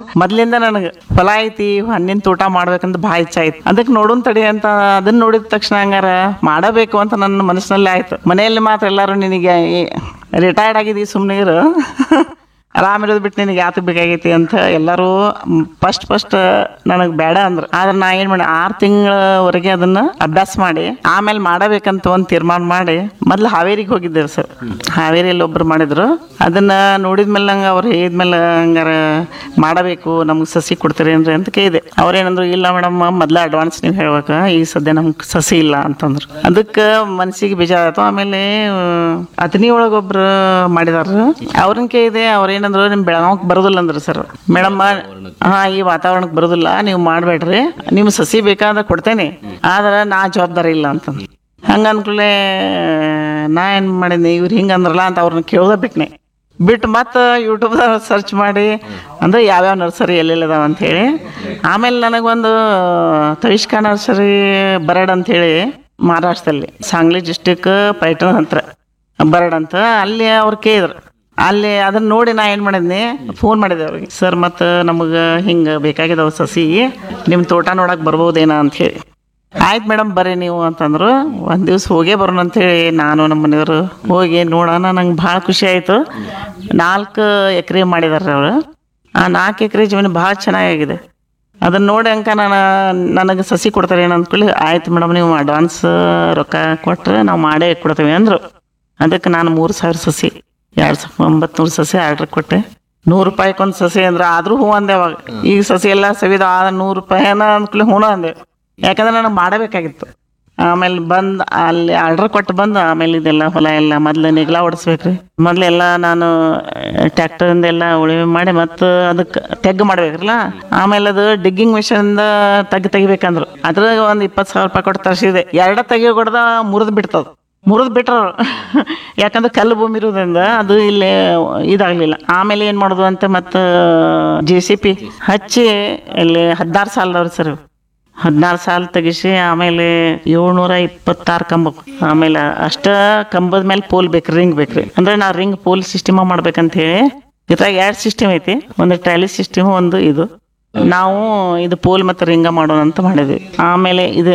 ಮೊದ್ಲಿಂದ ನನಗೆ ಹೊಲ ಐತಿ ಹಣ್ಣಿನ ತೋಟ ಮಾಡ್ಬೇಕಂತ ಭಾಳ ಇಚ್ಛೆ ಆಯ್ತು ಅದಕ್ಕೆ ನೋಡುನ್ ತಡಿ ಅಂತ ಅದನ್ನ ನೋಡಿದ ತಕ್ಷಣ ಹಂಗಾರ ಮಾಡಬೇಕು ಅಂತ ನನ್ನ ಮನಸ್ಸಿನಲ್ಲಿ ಆಯ್ತು ಮನೆಯಲ್ಲಿ ಮಾತ್ರ ಎಲ್ಲರೂ ನಿನಗೆ ರಿಟೈರ್ಡ್ ಆಗಿದ್ದೀವಿ ಸುಮ್ಮನೆ ಇರು ಆರಾಮಿರೋದು ಬಿಟ್ಟು ನಿನಗೆ ಯಾತಕ್ಕೆ ಬೇಕಾಗೈತಿ ಅಂತ ಎಲ್ಲರೂ ಫಸ್ಟ್ ಫಸ್ಟ್ ನನಗೆ ಬೇಡ ಅಂದ್ರು ಆದ್ರೆ ನಾ ಏನು ಮಾಡಿ ಆರು ತಿಂಗಳವರೆಗೆ ಅದನ್ನ ಅಭ್ಯಾಸ ಮಾಡಿ ಆಮೇಲೆ ಮಾಡಬೇಕಂತ ಒಂದು ತೀರ್ಮಾನ ಮಾಡಿ ಮೊದ್ಲು ಹಾವೇರಿಗೆ ಹೋಗಿದ್ದೇವೆ ಸರ್ ಹಾವೇರಿಯಲ್ಲಿ ಒಬ್ರು ಮಾಡಿದ್ರು ಅದನ್ನ ನೋಡಿದ್ಮೇಲೆ ನಂಗೆ ಅವ್ರು ಹೇಳಿದ್ಮೇಲೆ ಹಂಗಾರ ಮಾಡಬೇಕು ನಮ್ಗೆ ಸಸಿ ಕೊಡ್ತೀರೇನ್ರಿ ಅಂತ ಕೇಳಿದೆ ಅವ್ರೇನಂದ್ರು ಇಲ್ಲ ಮೇಡಮ್ ಮೊದ್ಲ ಅಡ್ವಾನ್ಸ್ ನೀವು ಹೇಳ್ಬೇಕು ಈಗ ಸದ್ಯ ನಮ್ಗೆ ಸಸಿ ಇಲ್ಲ ಅಂತಂದ್ರು ಅದಕ್ಕೆ ಮನ್ಸಿಗೆ ಬೇಜಾರಾಯ್ತು ಆಮೇಲೆ ಅತನಿ ಒಳಗೊಬ್ರು ಮಾಡಿದಾರ ಅವ್ರನ್ನ ಕೇಳಿದೆ ಅವ್ರೇನಂದ್ರು ನಿಮ್ ಬೆಳಗಾವಕ್ಕೆ ಬರೋದಿಲ್ಲ ಅಂದ್ರು ಸರ್ ಮೇಡಮ್ ಹಾ ಈ ವಾತಾವರಣಕ್ಕೆ ಬರೋದಿಲ್ಲ ನೀವು ಮಾಡಬೇಡ್ರಿ ನಿಮ್ ಸಸಿ ಬೇಕಾದ್ರೆ ಕೊಡ್ತೇನೆ ಆದ್ರೆ ನಾ ಜವಾಬ್ದಾರಿ ಇಲ್ಲ ಅಂತಂದ್ರು ಹಂಗ ಅನ್ಕೂಲೆ ನಾ ಏನು ಮಾಡಿದ್ನಿ ಇವ್ರು ಹಿಂಗೆ ಅಂದ್ರಲ್ಲ ಅಂತ ಅವ್ರನ್ನ ಕೇಳೋದ ಬಿಟ್ನೆ ಬಿಟ್ಟು ಮತ್ತೆ ಯೂಟ್ಯೂಬ್ದಾಗ ಸರ್ಚ್ ಮಾಡಿ ಅಂದ್ರೆ ಯಾವ್ಯಾವ ನರ್ಸರಿ ಎಲ್ಲೆಲ್ಲಿ ಅದಾವ ಅಂಥೇಳಿ ಆಮೇಲೆ ನನಗೊಂದು ತವಿಷ್ಕಾ ನರ್ಸರಿ ಬರಡ್ ಅಂಥೇಳಿ ಮಹಾರಾಷ್ಟ್ರದಲ್ಲಿ ಸಾಂಗ್ಲಿ ಡಿಸ್ಟಿಕ್ ಪೈಟನ್ ಹತ್ರ ಬರಡ್ ಅಂತ ಅಲ್ಲಿ ಅವ್ರು ಕೇಳಿದ್ರು ಅಲ್ಲಿ ಅದನ್ನ ನೋಡಿ ನಾ ಏನು ಮಾಡಿದ್ನಿ ಫೋನ್ ಮಾಡಿದೆ ಅವ್ರಿಗೆ ಸರ್ ಮತ್ತು ನಮಗೆ ಹಿಂಗೆ ಬೇಕಾಗಿದಾವ ಸಸಿ ನಿಮ್ಮ ತೋಟ ನೋಡಕ್ಕೆ ಬರ್ಬೋದೇನ ಅಂಥೇಳಿ ಆಯ್ತು ಮೇಡಮ್ ಬರ್ರಿ ನೀವು ಅಂತಂದ್ರು ಒಂದು ದಿವ್ಸ ಹೋಗೇ ಬರೋಣ ಅಂತೇಳಿ ನಾನು ನಮ್ಮ ಮನೆಯವರು ಹೋಗಿ ನೋಡೋಣ ನಂಗೆ ಭಾಳ ಖುಷಿ ಆಯಿತು ನಾಲ್ಕು ಎಕರೆ ಮಾಡಿದಾರೆ ಅವರು ಆ ನಾಲ್ಕು ಎಕರೆ ಜಮೀನು ಭಾಳ ಚೆನ್ನಾಗಿದೆ ಅದನ್ನ ನೋಡಿ ಅಂಕ ನಾನು ನನಗೆ ಸಸಿ ಕೊಡ್ತಾರೆ ಏನು ಅಂದ್ಕೊಳ್ಳಿ ಆಯ್ತು ಮೇಡಮ್ ನೀವು ಅಡ್ವಾನ್ಸ್ ರೊಕ್ಕ ಕೊಟ್ಟರೆ ನಾವು ಮಾಡೇ ಕೊಡ್ತೇವೆ ಅಂದರು ಅದಕ್ಕೆ ನಾನು ಮೂರು ಸಾವಿರ ಸಸಿ ಎರಡು ಸಾವಿರ ಒಂಬತ್ತು ಸಸಿ ಆರ್ಡ್ರ್ ಕೊಟ್ಟೆ ನೂರು ರೂಪಾಯಿಗೆ ಒಂದು ಸಸಿ ಅಂದ್ರೆ ಆದರೂ ಹ್ಞೂ ಅಂದೆ ಅವಾಗ ಈಗ ಸಸಿ ಎಲ್ಲ ಸವಿದ ಆ ನೂರು ರೂಪಾಯಿನ ಅಂದ್ಕೊಳ್ಳಿ ಹ್ಞೂ ಅಂದೆ ಯಾಕಂದ್ರೆ ನನಗೆ ಮಾಡಬೇಕಾಗಿತ್ತು ಆಮೇಲೆ ಬಂದು ಅಲ್ಲಿ ಆರ್ಡ್ರ್ ಕೊಟ್ಟು ಬಂದು ಆಮೇಲೆ ಇದೆಲ್ಲ ಹೊಲ ಎಲ್ಲ ಮೊದ್ಲು ನಿಗ್ಲ ಹೊಡಿಸ್ಬೇಕ್ರಿ ಮೊದಲೆಲ್ಲ ನಾನು ಟ್ಯಾಕ್ಟರಿಂದ ಎಲ್ಲ ಉಳುಮೆ ಮಾಡಿ ಮತ್ತು ಅದಕ್ಕೆ ತೆಗ್ ಮಾಡ್ಬೇಕ್ರಲ್ಲ ಆಮೇಲೆ ಅದು ಡಿಗ್ಗಿಂಗ್ ಮಿಷನ್ದ ತೆಗ್ ತೆಗಿಬೇಕಂದ್ರು ಅದ್ರಾಗ ಒಂದು ಇಪ್ಪತ್ತು ಸಾವಿರ ರೂಪಾಯಿ ಕೊಟ್ಟು ತರಿಸಿದೆ ಎರಡ ತೆಗಿ ಕೊಡ್ದ ಮುರಿದು ಬಿಡ್ತದ ಮುರಿದು ಬಿಟ್ರು ಯಾಕಂದ್ರೆ ಕಲ್ಲು ಭೂಮಿ ಇರೋದ್ರಿಂದ ಅದು ಇಲ್ಲಿ ಇದಾಗಲಿಲ್ಲ ಆಮೇಲೆ ಏನು ಮಾಡೋದು ಅಂತ ಮತ್ತು ಜೆ ಸಿ ಪಿ ಹಚ್ಚಿ ಇಲ್ಲಿ ಹದಿನಾರು ಸಾಲದವ್ರು ಸರ್ ಇವು. ಹದಿನಾರು ಸಾಲ ತೆಗಿಸಿ ಆಮೇಲೆ ಏಳ್ನೂರ ಇಪ್ಪತ್ತಾರು ಕಂಬ ಆಮೇಲೆ ಅಷ್ಟ ಕಂಬದ ಮೇಲೆ ಪೋಲ್ ಬೇಕು ರಿಂಗ್ ಬೇಕ್ರಿ ಅಂದ್ರೆ ನಾವು ರಿಂಗ್ ಪೋಲ್ ಸಿಸ್ಟಮ್ ಮಾಡ್ಬೇಕಂತ ಹೇಳಿ ಇದ್ರಾಗ ಎರಡು ಸಿಸ್ಟಮ್ ಐತಿ ಒಂದು ಟ್ರಾಲಿ ಸಿಸ್ಟಮ್ ಒಂದು ಇದು ನಾವು ಇದು ಪೋಲ್ ಮತ್ತು ರಿಂಗ ಮಾಡೋಣ ಅಂತ ಮಾಡಿದ್ವಿ ಆಮೇಲೆ ಇದು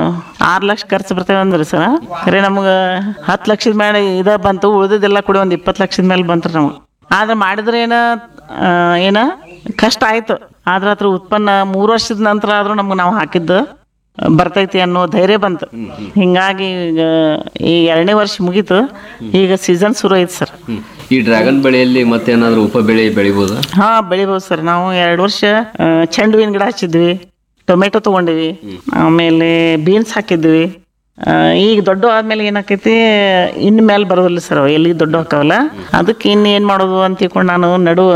ಆರು ಲಕ್ಷ ಖರ್ಚು ಬರ್ತೇವೆ ಅಂದ್ರೆ ಸರ್ ಖರೆ ನಮ್ಗೆ ಹತ್ತು ಲಕ್ಷದ ಮೇಲೆ ಇದ ಬಂತು ಉಳಿದಿದ್ದೆಲ್ಲ ಕೂಡ ಒಂದು ಇಪ್ಪತ್ತು ಲಕ್ಷದ ಮೇಲೆ ಬಂತ್ರಿ ನಮ್ಗೆ ಆದ್ರೆ ಮಾಡಿದ್ರೆ ಏನ ಆ, ಏನ ಕಷ್ಟ ಆಯ್ತು ಆದ್ರೆ ಅದ್ರ ಉತ್ಪನ್ನ ಮೂರು ವರ್ಷದ ನಂತರ ಆದ್ರೂ ನಮ್ಗೆ ನಾವು ಹಾಕಿದ್ದು ಬರ್ತೈತಿ ಅನ್ನೋ ಧೈರ್ಯ ಬಂತು ಹಿಂಗಾಗಿ ಈಗ ಈ ಎರಡನೇ ವರ್ಷ ಮುಗೀತು ಈಗ ಸೀಸನ್ ಶುರು ಐತೆ ಸರ್ ಈ ಡ್ರ್ಯಾಗನ್ ಬೆಳೆಯಲ್ಲಿ ಮತ್ತೇನಾದ್ರೂ ಉಪ ಬೆಳೆ ಬೆಳಿಬೋದಾ ಹಾ ಬೆಳಿಬೋದು ಸರ್ ನಾವು ಎರಡು ವರ್ಷ ಆ, ಚೆಂಡು ಹೂವಿನ ಗಿಡ ಹಚ್ಚಿದ್ವಿ ಟೊಮೆಟೊ ತಗೊಂಡಿವಿ ಆಮೇಲೆ ಬೀನ್ಸ್ ಹಾಕಿದ್ವಿ ಆ, ಈಗ ದೊಡ್ಡ ಆದ್ಮೇಲೆ ಏನಾಕೈತಿ ಇನ್ ಮೇಲೆ ಬರೋದಿಲ್ಲ ಸರ್ ಎಲ್ಲಿ ದೊಡ್ಡ ಹಾಕವಲ್ಲ ಅದಕ್ಕೆ ಇನ್ನು ಏನು ಮಾಡೋದು ಅಂತ ತಿಳ್ಕೊಂಡು ನಾನು ನಡುವ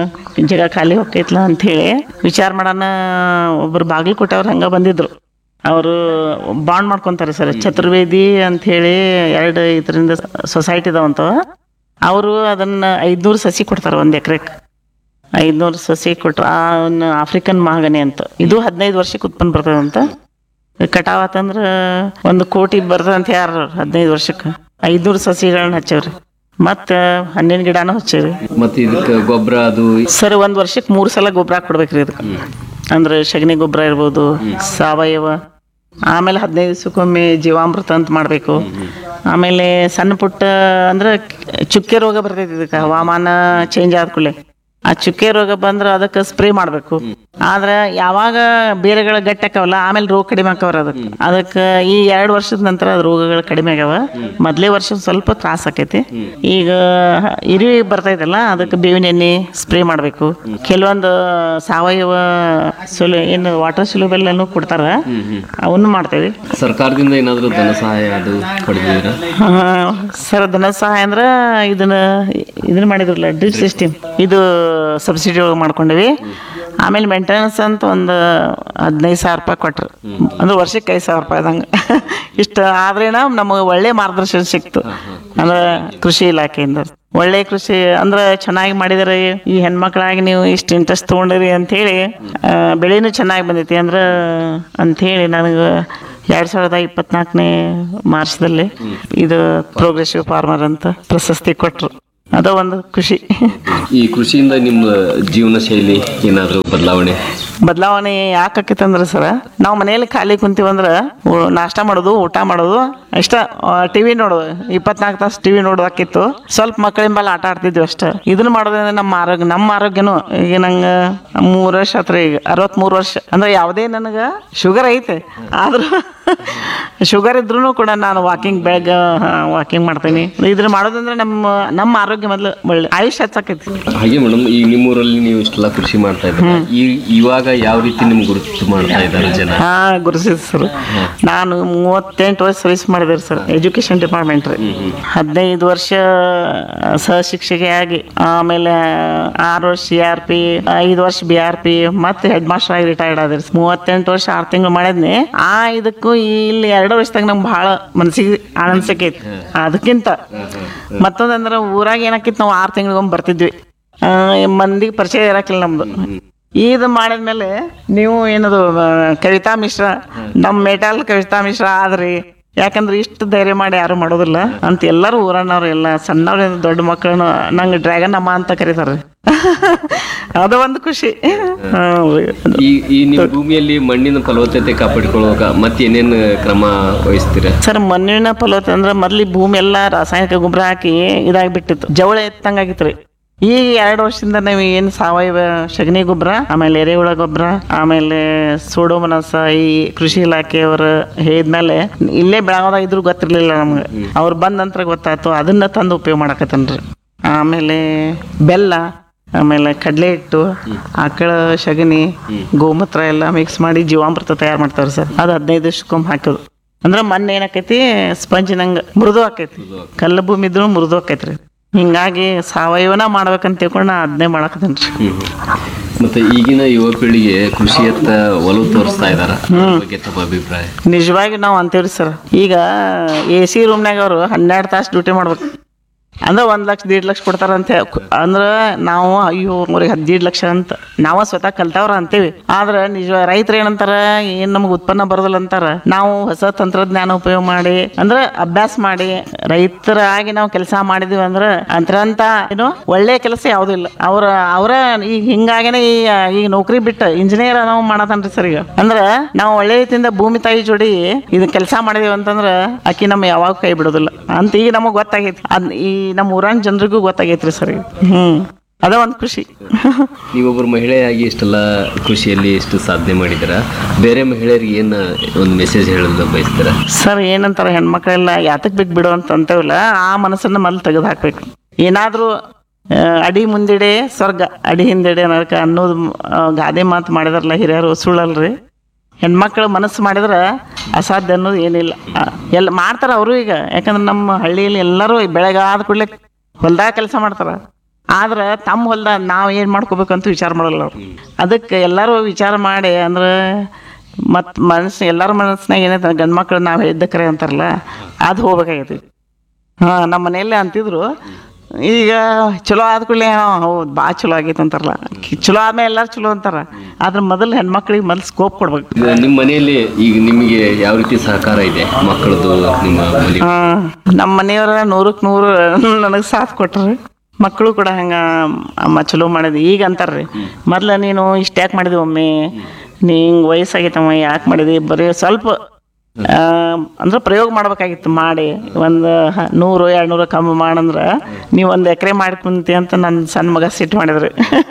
ಜಾಗ ಖಾಲಿ ಹೋಗ್ತೈತ್ಲ ಅಂಥೇಳಿ ವಿಚಾರ ಮಾಡೋಣ ಒಬ್ಬರು ಬಾಗಲಕೋಟೆಯವ್ರು ಹಂಗೆ ಬಂದಿದ್ರು ಅವರು ಬಾಂಡ್ ಮಾಡ್ಕೊಂತಾರೆ ಸರ್ ಚತುರ್ವೇದಿ ಅಂಥೇಳಿ ಎರಡು ಇದರಿಂದ ಸೊಸೈಟಿ ಇದಾವಂತವ ಅವರು ಅದನ್ನ ಐದ್ನೂರು ಸಸಿ ಕೊಡ್ತಾರೆ ಒಂದು ಎಕರೆಗೆ ಐದ್ನೂರು ಸಸಿ ಕೊಟ್ರು ಆ ಒಂದು ಆಫ್ರಿಕನ್ ಮಹಾಗನಿ ಅಂತ ಇದು ಹದಿನೈದು ವರ್ಷಕ್ಕೆ ಉತ್ಪನ್ನ ಬರ್ತದಂತ ಕಟಾವ್ ಆತಂದ್ರ ಒಂದು ಕೋಟಿ ಬರ್ತದಂತ ಅಂತ ಯಾರು ಹದಿನೈದು ವರ್ಷಕ್ಕೆ ಐದ್ನೂರು ಸಸಿಗಳನ್ನ ಹಚ್ಚವ್ರಿ ಮತ್ತು ಹಣ್ಣಿನ ಗಿಡನೂ ಹಚ್ಚವ್ರಿ ಮತ್ತೆ ಇದಕ್ಕೆ ಗೊಬ್ಬರ ಅದು ಸರ್ ಒಂದು ವರ್ಷಕ್ಕೆ ಮೂರು ಸಲ ಗೊಬ್ಬರ ಹಾಕ್ಬಿಡ್ಬೇಕ್ರಿ ಇದಕ್ಕೆ ಅಂದ್ರೆ ಸಗಣಿ ಗೊಬ್ಬರ ಇರ್ಬೋದು ಸಾವಯವ ಆಮೇಲೆ ಹದಿನೈದು ದಿವಸಕ್ಕೊಮ್ಮೆ ಜೀವಾಮೃತ ಅಂತ ಮಾಡಬೇಕು ಆಮೇಲೆ ಸಣ್ಣ ಪುಟ್ಟ ಅಂದ್ರೆ ಚುಕ್ಕೆ ರೋಗ ಬರ್ತೈತಿ ಇದಕ್ಕೆ ಹವಾಮಾನ ಚೇಂಜ್ ಆದ ಕೂಡಲೇ ಆ ಚುಕ್ಕೆ ರೋಗ ಬಂದ್ರೆ ಅದಕ್ಕೆ ಸ್ಪ್ರೇ ಮಾಡಬೇಕು ಆದ್ರೆ ಯಾವಾಗ ಬೇರೆಗಳ ಗಟ್ಟಿ ಆಕವಲ್ಲ ಆಮೇಲೆ ರೋಗ ಕಡಿಮೆ ಆಕವ್ರ ಅದಕ್ಕೆ ಅದಕ್ಕೆ ಈ ಎರಡು ವರ್ಷದ ನಂತರ ಅದು ರೋಗಗಳು ಕಡಿಮೆ ಆಗ್ಯಾವ ಮೊದಲೇ ವರ್ಷ ಸ್ವಲ್ಪ ತ್ರಾಸ ಆಕೈತಿ ಈಗ ಇರುವೆ ಬರ್ತೈತಲ್ಲ ಅದಕ್ಕೆ ಬೇವಿನ ಎಣ್ಣೆ ಸ್ಪ್ರೇ ಮಾಡಬೇಕು ಕೆಲವೊಂದು ಸಾವಯವ ಸುಲು ಏನು ವಾಟರ್ ಸುಲಭಲ್ ಕೊಡ್ತಾರ ಅವನ್ನ ಮಾಡ್ತೇವೆ ಸರ್ಕಾರದಿಂದ ಏನಾದರೂ ಧನ ಸಹಾಯ ಅದು ಪಡೆದಿದ್ದೀರಾ ಸರ್ ಧನ ಸಹಾಯ ಅಂದ್ರೆ ಇದನ್ನ ಇದನ್ನ ಮಾಡಿದ್ರಲ್ಲ ಡ್ರಿಪ್ ಸಿಸ್ಟಮ್ ಇದು ಸಬ್ಸಿಡಿ ಒಳಗೆ ಮಾಡ್ಕೊಂಡಿವಿ ಆಮೇಲೆ ಮೇಂಟೆನೆನ್ಸ್ ಅಂತ ಒಂದು ಹದಿನೈದು ಸಾವಿರ ರೂಪಾಯಿ ಕೊಟ್ರು ಅಂದ್ರೆ ವರ್ಷಕ್ಕೆ ಐದು ಸಾವಿರ ರೂಪಾಯಿ ಇದಂಗೆ ಇಷ್ಟು ಆದ್ರೇನ ನಮಗೆ ಒಳ್ಳೆ ಮಾರ್ಗದರ್ಶನ ಸಿಕ್ತು ಅಂದ್ರೆ ಕೃಷಿ ಇಲಾಖೆಯಿಂದ ಒಳ್ಳೆ ಕೃಷಿ ಅಂದ್ರೆ ಚೆನ್ನಾಗಿ ಮಾಡಿದರೆ ಈ ಹೆಣ್ಮಕ್ಳಾಗಿ ನೀವು ಇಷ್ಟು ಇಂಟ್ರೆಸ್ಟ್ ತೊಗೊಂಡಿರಿ ಅಂಥೇಳಿ ಬೆಳೆನೂ ಚೆನ್ನಾಗಿ ಬಂದೈತಿ ಅಂದ್ರೆ ಅಂಥೇಳಿ ನನಗೆ ಎರಡು ಸಾವಿರದ ಇಪ್ಪತ್ನಾಲ್ಕನೇ ಮಾರ್ಚ್ದಲ್ಲಿ ಇದು ಪ್ರೋಗ್ರೆಸಿವ್ ಫಾರ್ಮರ್ ಅಂತ ಪ್ರಶಸ್ತಿ ಕೊಟ್ಟರು ಅದ ಒಂದು ಖುಷಿ ಈ ಕೃಷಿಯಿಂದ ನಿಮ್ಮ ಜೀವನ ಶೈಲಿ ಏನಾದರೂ ಬದಲಾವಣೆ ಬದಲಾವಣೆ ಯಾಕೆ ಆಕೈತೆ ಅಂದ್ರೆ ಸರ ನಾವು ಮನೆಯಲ್ಲಿ ಖಾಲಿ ಕುಂತೀವಂದ್ರೆ ಊ- ನಾಷ್ಟ ಮಾಡೋದು ಊಟ ಮಾಡೋದು ಅಷ್ಟ ಟಿವಿ ನೋಡೋದು ಇಪ್ಪತ್ನಾಲ್ಕು ತಾಸು ಟಿವಿ ನೋಡೋದಾಕಿತ್ತು ಸ್ವಲ್ಪ ಮಕ್ಕಳಿನ ಮೇಲೆ ಆಟ ಆಡ್ತಿದ್ವಿ ಅಷ್ಟ ಇದನ್ನ ಮಾಡೋದ್ರಿಂದ ನಮ್ಮ ಆರೋಗ್ಯ ನಮ್ಮ ಆರೋಗ್ಯನು ಈಗ ನಂಗೆ ಮೂರು ವರ್ಷ ಆತ್ರಿ ಈಗ ಅರವತ್ಮೂರು ವರ್ಷ ಅಂದ್ರೆ ಯಾವುದೇ ನನಗೆ ಶುಗರ್ ಐತೆ ಆದ್ರೂ ಶುಗರ್ ಇದ್ರೂ ಕೂಡ ನಾನು ವಾಕಿಂಗ್ ಬೆಳಗ್ಗೆ ವಾಕಿಂಗ್ ಮಾಡ್ತೀನಿ ಇದನ್ನ ಮಾಡೋದಂದ್ರೆ ನಮ್ಮ ನಮ್ಮ ಆರೋಗ್ಯ ಮೊದಲು ಒಳ್ಳೆ ಆಯುಷ್ ಹೆಚ್ಚಾಕೈತಿ ಹಾಗೆ ಮೇಡಮ್ ಈಗ ನಿಮ್ಮೂರಲ್ಲಿ ನೀವು ಇಷ್ಟೆಲ್ಲ ಕೃಷಿ ಮಾಡ್ತಾ ಇದ್ದೀರಾ ಈ ಇವಾಗ ಯಾವ ರೀತಿ ನಿಮ್ಗೆ ಗುರುತು ಮಾಡ್ತಾ ಇದ್ದಾರೆ ಜನ ಹಾ ಗುರುಸಿದ್ ಸರ್ ನಾನು ಮೂವತ್ತೆಂಟು ವರ್ಷ ಸರ್ವಿಸ್ ಮಾಡಿದೆ ಸರ್ ಎಜುಕೇಶನ್ ಡಿಪಾರ್ಟ್ಮೆಂಟ್ ರೀ ಹದಿನೈದು ವರ್ಷ ಸಹಶಿಕ್ಷಕಿಯಾಗಿ ಆಮೇಲೆ ಆರು ವರ್ಷ ಸಿ ಆರ್ ಪಿ ಐದು ವರ್ಷ ಬಿ ಆರ್ ಪಿ ಮತ್ತೆ ಹೆಡ್ ಮಾಸ್ಟರ್ ಆಗಿ ರಿಟೈರ್ಡ್ ಆದ್ರಿ ಮೂವತ್ತೆಂಟು ವರ್ಷ ಆರು ತಿಂಗಳು ಮಾಡಿದ್ನಿ ಆ ಇದಕ್ಕೂ ಇಲ್ಲಿ ಎರಡು ವರ್ಷದಾಗ ನಂಗೆ ಬಹಳ ಮನಸ್ಸಿಗೆ ಆನಂದಿಸಕ್ಕೆ ಐತಿ ಅದಕ್ಕಿಂತ ಮತ್ತೊಂದಂದ್ರೆ ಊರಾಗ ಏನಾಕಿತ್ತು ನಾವು ಆರು ತಿಂಗಳಿಗೊಮ್ಮೆ ಬರ್ತಿದ್ವಿ ಆ, ಮಂದಿಗೆ ಪರಿಚಯ ಇರಕ್ಕಿಲ್ಲ ನಮ್ದು ಇದು ಮಾಡಿದ್ಮೇಲೆ ನೀವು ಏನದು ಆ, ಕವಿತಾ ಮಿಶ್ರ ನಮ್ಮ ಮೆಟಲ್ ಕವಿತಾ ಮಿಶ್ರ ಆದ್ರಿ ಯಾಕಂದ್ರೆ ಇಷ್ಟು ಧೈರ್ಯ ಮಾಡಿ ಯಾರು ಮಾಡೋದಿಲ್ಲ ಅಂತ ಎಲ್ಲರೂ ಊರನ್ನವ್ರು ಎಲ್ಲ ಸಣ್ಣವ್ರಿಂದ ದೊಡ್ಡ ಮಕ್ಕಳನ್ನು ನಂಗೆ ಡ್ರ್ಯಾಗನ್ ಅಮ್ಮ ಅಂತ ಕರೀತಾರೆ ಅದು ಒಂದು ಖುಷಿ ಹ್ಮ್. ಈ ಈ ನಿಮ್ಮ ಭೂಮಿಯಲ್ಲಿ ಮಣ್ಣಿನ ಫಲವತ್ತತೆ ಕಾಪಾಡಿಕೊಳ್ಳುವಾಗ ಮತ್ತೆ ಏನೇನು ಕ್ರಮ ವಹಿಸ್ತೀರಾ ಸರ್ ಮಣ್ಣಿನ ಫಲವತ್ತತೆ ಅಂದ್ರೆ ಮೊದ್ಲು ಈ ಭೂಮಿ ಎಲ್ಲ ರಾಸಾಯನಿಕ ಗೊಬ್ಬರ ಹಾಕಿ ಇದಾಗ್ಬಿಟ್ಟಿತ್ತು ಜವಳ ಎತ್ತಂಗಾಗಿತ್ತು ರೀ ಈಗ ಎರಡು ವರ್ಷದಿಂದ ನಾವು ಏನು ಸಾವಯವ ಸಗಣಿ ಗೊಬ್ಬರ ಆಮೇಲೆ ಎರೆಹುಳ ಗೊಬ್ಬರ ಆಮೇಲೆ ಸೋಡೋಮನಸ ಈ ಕೃಷಿ ಇಲಾಖೆಯವರು ಹೇಳಿದ್ಮೇಲೆ ಇಲ್ಲೇ ಬೆಳಗಾವದಾಗ ಇದ್ರು ಗೊತ್ತಿರ್ಲಿಲ್ಲ ನಮ್ಗೆ ಅವ್ರು ಬಂದ ನಂತರ ಗೊತ್ತಾಯ್ತು ಅದನ್ನ ತಂದು ಉಪಯೋಗ ಮಾಡಕತ್ತನ್ರಿ ಆಮೇಲೆ ಬೆಲ್ಲ ಆಮೇಲೆ ಕಡಲೆ ಹಿಟ್ಟು ಆಕಳ ಸಗಣಿ ಗೋಮೂತ್ರ ಎಲ್ಲ ಮಿಕ್ಸ್ ಮಾಡಿ ಜೀವಾಮೃತ ತಯಾರು ಮಾಡ್ತಾರೆ ಸರ್ ಅದು ಹದಿನೈದು ದಿವಸಕ್ಕೊಮ್ಮೆ ಹಾಕೋದು ಅಂದ್ರೆ ಮಣ್ಣು ಏನಾಕೈತಿ ಸ್ಪಂಜ್ ನಂಗೆ ಮೃದು ಆಕೈತಿ ಕಲ್ಲು ಭೂಮಿ ಇದ್ರು ಮೃದು ಆಕೈತ್ರಿ ಹಿಂಗಾಗಿ ಸಾವಯವನ ಮಾಡ್ಬೇಕಂತ ತಿಳ್ಕೊಂಡು ನಾ ಅದನ್ನೇ ಮಾಡಕತ್ತೇನೆ ರೀ ಮತ್ತೆ ಈಗಿನ ಯುವ ಪೀಳಿಗೆ ಕೃಷಿಯತ್ತ ಒಲವು ತೋರಿಸ್ತಾ ಇದಾರ ಅದ್ರ ಬಗ್ಗೆ ತಮ್ಮ ಅಭಿಪ್ರಾಯ ನಿಜವಾಗಿ ನಾವು ಅಂತೀವ್ರಿ ಸರ್ ಈಗ ಎ ಸಿ ರೂಮ್ನಾಗ ಅವರು ಹನ್ನೆರಡು ತಾಸು ಡ್ಯೂಟಿ ಮಾಡ್ಬೇಕು ಅಂದ್ರೆ ಒಂದು ಲಕ್ಷ ದೀಡ್ ಲಕ್ಷ ಕೊಡ್ತಾರ ಅಂತ ಹೇಳ್- ಅಂದ್ರೆ ನಾವು ಅಯ್ಯೋ ಅವ್ರಿಗೆ ಹದಿನೈದು ಲಕ್ಷ ಅಂತ ನಾವ ಸ್ವತಃ ಕಲ್ತವ್ರ ಅಂತೀವಿ ಆದ್ರೆ ನಿಜ ರೈತರು ಏನಂತಾರ ಏನ್ ನಮ್ಗೆ ಉತ್ಪನ್ನ ಬರೋದಿಲ್ಲ ಅಂತಾರ ನಾವು ಹೊಸ ತಂತ್ರಜ್ಞಾನ ಉಪಯೋಗ ಮಾಡಿ ಅಂದ್ರೆ ಅಭ್ಯಾಸ ಮಾಡಿ ರೈತರಾಗಿ ನಾವು ಕೆಲಸ ಮಾಡಿದೀವಿ ಅಂದ್ರೆ ಅಂತರಂತ ಏನು ಒಳ್ಳೆ ಕೆಲಸ ಯಾವುದೂ ಇಲ್ಲ ಅವ್ರ ಅವರ ಈಗ ಹಿಂಗಾಗೇನೆ ಈ ಈಗ ನೌಕರಿ ಬಿಟ್ಟು ಇಂಜಿನಿಯರ್ ನಾವು ಮಾಡತನ್ರಿ ಸರ್ ಈಗ ಅಂದ್ರ ನಾವು ಒಳ್ಳೆ ರೀತಿಯಿಂದ ಭೂಮಿ ತಾಯಿ ಜೋಡಿ ಇದು ಕೆಲಸ ಮಾಡಿದೀವಿ ಅಂತಂದ್ರ ಆಕಿ ನಮ್ಮ ಯಾವಾಗ ಕೈ ಬಿಡೋದಿಲ್ಲ ಅಂತ ಈಗ ನಮಗ್ ಗೊತ್ತಾಗೈತಿ ಅದ್ ಈ ನಮ್ಮ ಊರಾನ್ ಜನರಿಗೂ ಗೊತ್ತಾಗೈತ್ರಿ ಸರ್ ಈಗ ಹ್ಮ್ ಅದ ಒಂದ್ ಖುಷಿ ನೀವೊಬ್ಬರು ಮಹಿಳೆಯಾಗಿ ಇಷ್ಟೆಲ್ಲ ಕೃಷಿಯಲ್ಲಿ ಇಷ್ಟು ಸಾಧನೆ ಮಾಡಿದ್ದೀರಾ ಬೇರೆ ಮಹಿಳೆಯರಿಗೆ ಏನು ಒಂದು ಮೆಸೇಜ್ ಹೇಳಲು ಬಯಸ್ತೀರಾ ಸರ್ ಏನಂತಾರ ಹೆಣ್ಮಕ್ಳೆಲ್ಲ ಯಾತಕ್ ಬೇಕು ಬಿಡು ಅಂತ ಅಂತೇವಲ್ಲ ಆ ಮನಸ್ಸನ್ನ ಮೊದ್ಲು ತೆಗೆದು ಹಾಕ್ಬೇಕು ಏನಾದ್ರೂ ಆ, ಅಡಿ ಮುಂದಿಡೆ ಸ್ವರ್ಗ ಅಡಿ ಹಿಂದೆಡೆ ಅನ್ನೋದಕ್ಕೆ ಅನ್ನೋದು ಆ, ಗಾದೆ ಮಾತು ಮಾಡಿದಾರಲ್ಲ ಹಿರಿಯರು ಸುಳ್ಳಲ್ರಿ ಹೆಣ್ಮಕ್ಳು ಮನಸ್ಸು ಮಾಡಿದ್ರೆ ಅಸಾಧ್ಯ ಅನ್ನೋದು ಏನಿಲ್ಲ ಆ, ಎಲ್ಲ ಮಾಡ್ತಾರ ಅವರು ಈಗ ಯಾಕಂದ್ರೆ ನಮ್ಮ ಹಳ್ಳಿಯಲ್ಲಿ ಎಲ್ಲರೂ ಬೆಳಗಾದ ಕೂಡಲೇ ಹೊಲ್ದಾಗ ಕೆಲಸ ಮಾಡ್ತಾರ ಆದ್ರೆ ತಮ್ಮ ಹೊಲ್ದಾಗ ನಾವು ಏನು ಮಾಡ್ಕೋಬೇಕಂತ ವಿಚಾರ ಮಾಡಲ್ಲ ಅವ್ರು ಅದಕ್ಕೆ ಎಲ್ಲರೂ ವಿಚಾರ ಮಾಡಿ ಅಂದ್ರೆ ಮತ್ತು ಮನಸ್ಸು ಎಲ್ಲರ ಮನಸ್ಸಿನಾಗ ಏನೈತೆ ಗಂಡು ಮಕ್ಳು ನಾವು ಹೇಳಿದ್ದ ಕರೆ ಅಂತಾರಲ್ಲ ಅದು ಹೋಗ್ಬೇಕಾಗೈತಿ ಹಾಂ ನಮ್ಮ ಮನೆಯಲ್ಲೇ ಅಂತಿದ್ರು ಈಗ ಚಲೋ ಆದ ಕೂಡಲೇ ಹೌದು ಭಾಳ ಚಲೋ ಆಗೈತೆ ಅಂತಾರಲ್ಲ ಕಿ- ಚಲೋ ಆದ್ಮೇಲೆ ಎಲ್ಲರೂ ಚಲೋ ಅಂತಾರ ಆದ್ರೆ ಮೊದಲು ಹೆಣ್ಮಕ್ಳಿಗೆ ಮೊದಲು ಸ್ಕೋಪ್ ಕೊಡ್ಬೇಕು ಈಗ ನಿಮ್ಮ ಮನೆಯಲ್ಲಿ ಈಗ ನಿಮಗೆ ಯಾವ ರೀತಿ ಸಹಕಾರ ಇದೆ ಮಕ್ಕಳದು ನಿಮ್ಮ ಮನೆ ಆ, ನಮ್ಮ ಮನೆಯವರ ನೂರಕ್ಕೆ ನೂರು ನನಗೆ ಸಾಥ್ ಕೊಟ್ರಿ ಮಕ್ಕಳು ಕೂಡ ಹಂಗೆ ಅಮ್ಮ ಚಲೋ ಮಾಡಿದ್ವಿ ಈಗ ಅಂತಾರ್ರಿ ಮೊದ್ಲು ನೀನು ಇಷ್ಟು ಯಾಕೆ ಮಾಡಿದ್ವಿ ಒಮ್ಮೆ ನೀ ಹಿಂಗೆ ವಯಸ್ಸಾಗೈತಮ್ಮ ಯಾಕೆ ಮಾಡಿದ್ವಿ ಬರೀ ಸ್ವಲ್ಪ ಆ, ಅಂದ್ರೆ ಪ್ರಯೋಗ ಮಾಡ್ಬೇಕಾಗಿತ್ತು ಮಾಡಿ ಒಂದು ಹ- ನೂರು ಎರಡು ನೂರು ಕಮ್ಮಿ ಮಾಡಂದ್ರೆ ನೀವು ಒಂದು ಎಕರೆ ಮಾಡಿ ಕುಂತಿ ಅಂತ ನನ್ನ ಸಣ್ಣ ಮಗ ಸಿಟ್ಟು ಮಾಡಿದ್ರಿ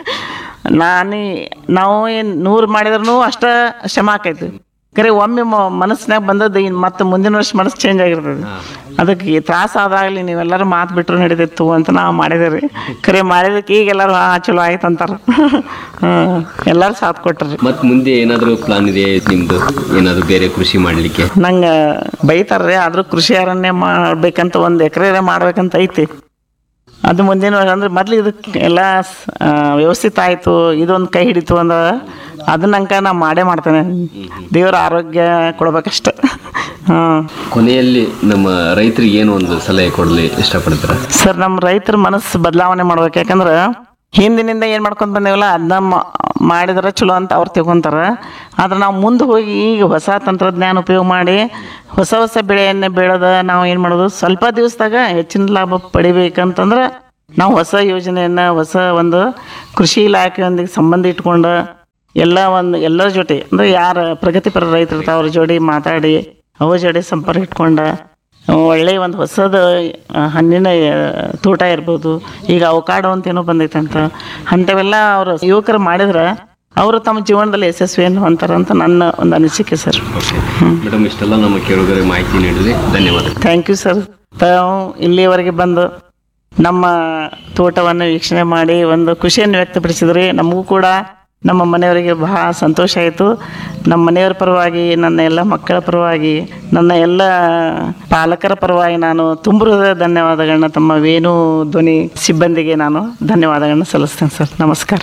ನಾನು ನಾವು ಏನು ನೂರು ಮಾಡಿದ್ರೂ ಅಷ್ಟ ಶ್ರಮ ಆಕೈತಿ ಕರೆ ಒಮ್ಮೆ ಮ- ಮನಸ್ಸಿನಾಗ ಬಂದದ್ದು ಇನ್ನು ಮತ್ತೆ ಮುಂದಿನ ವರ್ಷ ಮನಸ್ಸು ಚೇಂಜ್ ಆಗಿರ್ತದೆ ಅದಕ್ಕೆ ಈ ತ್ರಾಸ ಆದಾಗಲಿ ನೀವೆಲ್ಲರೂ ಮಾತು ಬಿಟ್ಟರು ನಡೀತಿತ್ತು ಅಂತ ನಾವು ಮಾಡಿದೇವ್ರಿ ಕರೆ ಮಾಡಿದಕ್ಕೆ ಈಗ ಎಲ್ಲರೂ ಹಾಂ ಚಲೋ ಆಯ್ತು ಅಂತಾರೆ ಹಾಂ ಎಲ್ಲರೂ ಸಾಥ್ ಕೊಟ್ರಿ ಮತ್ತೆ ಮುಂದೆ ಏನಾದರೂ ಪ್ಲಾನ್ ಇದೆ ನಿಮ್ದು ಏನಾದರೂ ಬೇರೆ ಕೃಷಿ ಮಾಡಲಿಕ್ಕೆ ನಂಗೆ ಬೈತಾರ್ರಿ ಆದ್ರೂ ಕೃಷಿ ಅರಣ್ಯ ಮಾಡ್ಬೇಕಂತ ಒಂದು ಎಕರೆ ಮಾಡ್ಬೇಕಂತ ಐತಿ ಅದು ಮುಂದಿನ ವರ್ಷ ಅಂದ್ರೆ ಮೊದ್ಲು ಇದಕ್ಕೆ ಎಲ್ಲ ಸ್- ಆ, ವ್ಯವಸ್ಥಿತ ಆಯಿತು ಇದೊಂದು ಕೈ ಹಿಡಿತು ಅಂದ್ರೆ ಅದನ್ನಂಕ ನಾ ಮಾಡೇ ಮಾಡ್ತೇನೆ ದೇವ್ರ ಆರೋಗ್ಯ ಕೊಡ್ಬೇಕಷ್ಟ ಹಾಂ ಕೊನೆಯಲ್ಲಿ ನಮ್ಮ ರೈತರಿಗೆ ಏನು ಒಂದು ಸಲಹೆ ಕೊಡಲಿ ಇಷ್ಟಪಡ್ತೀರಾ ಸರ್ ನಮ್ಮ ರೈತರ ಮನಸ್ಸು ಬದಲಾವಣೆ ಮಾಡ್ಬೇಕು ಯಾಕಂದ್ರೆ ಹಿಂದಿನಿಂದ ಏನು ಮಾಡ್ಕೊಂಡ್ ಬಂದೇವಲ್ಲ ಅದನ್ನ ಮ- ಮಾಡಿದ್ರೆ ಚಲೋ ಅಂತ ಅವ್ರು ತಿಳ್ಕೊಂತಾರ ಆದ್ರೆ ನಾವು ಮುಂದೆ ಹೋಗಿ ಈಗ ಹೊಸ ತಂತ್ರಜ್ಞಾನ ಉಪಯೋಗ ಮಾಡಿ ಹೊಸ ಹೊಸ ಬೆಳೆಯನ್ನೇ ಬೆಳೆದ ನಾವು ಏನು ಮಾಡೋದು ಸ್ವಲ್ಪ ದಿವಸದಾಗ ಹೆಚ್ಚಿನ ಲಾಭ ಪಡಿಬೇಕಂತಂದ್ರೆ ನಾವು ಹೊಸ ಯೋಜನೆಯನ್ನು ಹೊಸ ಒಂದು ಕೃಷಿ ಇಲಾಖೆಯೊಂದಿಗೆ ಸಂಬಂಧ ಇಟ್ಕೊಂಡು ಎಲ್ಲ ಒಂದು ಎಲ್ಲರ ಜೊತೆ ಅಂದರೆ ಯಾರು ಪ್ರಗತಿಪರ ರೈತರು ಇರ್ತಾವೆ ಅವ್ರ ಜೋಡಿ ಮಾತಾಡಿ ಅವ್ರ ಜೋಡಿ ಸಂಪರ್ಕ ಇಟ್ಕೊಂಡು ಒಳ್ಳೆಯ ಒಂದು ಹೊಸದು ಆ, ಹಣ್ಣಿನ ಆ, ತೋಟ ಇರ್ಬೋದು ಈಗ ಅವಕಾಡೋ ಅಂತ ಏನೋ ಬಂದೈತಂತ ಅಂಥವೆಲ್ಲ ಅವರು ಯುವಕರು ಮಾಡಿದ್ರೆ ಅವರು ತಮ್ಮ ಜೀವನದಲ್ಲಿ ಯಶಸ್ವಿಯನ್ನು ಹೊಂತಾರಂತ ನನ್ನ ಒಂದು ಅನಿಸಿಕೆ ಸರ್ ಓಕೆ ಮೇಡಮ್ ಇಷ್ಟೆಲ್ಲ ನಮ್ಮ ಕೇಳುಗರಿಗೆ ಮಾಹಿತಿ ನೀಡಿದ್ರಿ ಧನ್ಯವಾದ ಥ್ಯಾಂಕ್ ಯು ಸರ್ ತಾವು ಇಲ್ಲಿಯವರೆಗೆ ಬಂದು ನಮ್ಮ ತೋಟವನ್ನು ವೀಕ್ಷಣೆ ಮಾಡಿ ಒಂದು ಖುಷಿಯನ್ನು ವ್ಯಕ್ತಪಡಿಸಿದ್ರಿ ನಮಗೂ ಕೂಡ ನಮ್ಮ ಮನೆಯವರಿಗೆ ಬಹಳ ಸಂತೋಷ ಆಯಿತು ನಮ್ಮ ಮನೆಯವರ ಪರವಾಗಿ ನನ್ನ ಎಲ್ಲ ಮಕ್ಕಳ ಪರವಾಗಿ ನನ್ನ ಎಲ್ಲ ಪಾಲಕರ ಪರವಾಗಿ ನಾನು ತುಂಬ ಹೃದಯದ ಧನ್ಯವಾದಗಳನ್ನ ತಮ್ಮ ವೇಣು ಧ್ವನಿ ಸಿಬ್ಬಂದಿಗೆ ನಾನು ಧನ್ಯವಾದಗಳನ್ನ ಸಲ್ಲಿಸ್ತೇನೆ ಸರ್ ನಮಸ್ಕಾರ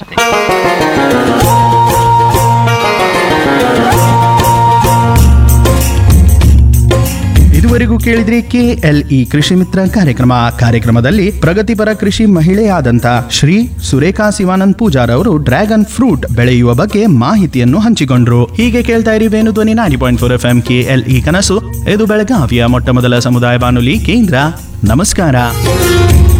ಇದುವರೆಗೂ ಕೇಳಿದ್ರಿ ಕೆಎಲ್ಇ ಕೃಷಿ ಮಿತ್ರ ಕಾರ್ಯಕ್ರಮ ಕಾರ್ಯಕ್ರಮದಲ್ಲಿ ಪ್ರಗತಿಪರ ಕೃಷಿ ಮಹಿಳೆಯಾದಂತ ಶ್ರೀ ಸುರೇಖಾ ಶಿವಾನಂದ್ ಪೂಜಾರ್ ಅವರು ಡ್ರ್ಯಾಗನ್ ಫ್ರೂಟ್ ಬೆಳೆಯುವ ಬಗ್ಗೆ ಮಾಹಿತಿಯನ್ನು ಹಂಚಿಕೊಂಡ್ರು ಹೀಗೆ ಕೇಳ್ತಾ ಇರಿ ವೇಣು ಧ್ವನಿ ನಾಡಿ ಪಾಯಿಂಟ್ ಫೋರ್ ಎಫ್ ಎಂ ಕೆಎಲ್ಇ ಕನಸು ಇದು ಬೆಳಗಾವಿಯ ಮೊಟ್ಟ ಮೊದಲ ಸಮುದಾಯ ಬಾನುಲಿ ಕೇಂದ್ರ ನಮಸ್ಕಾರ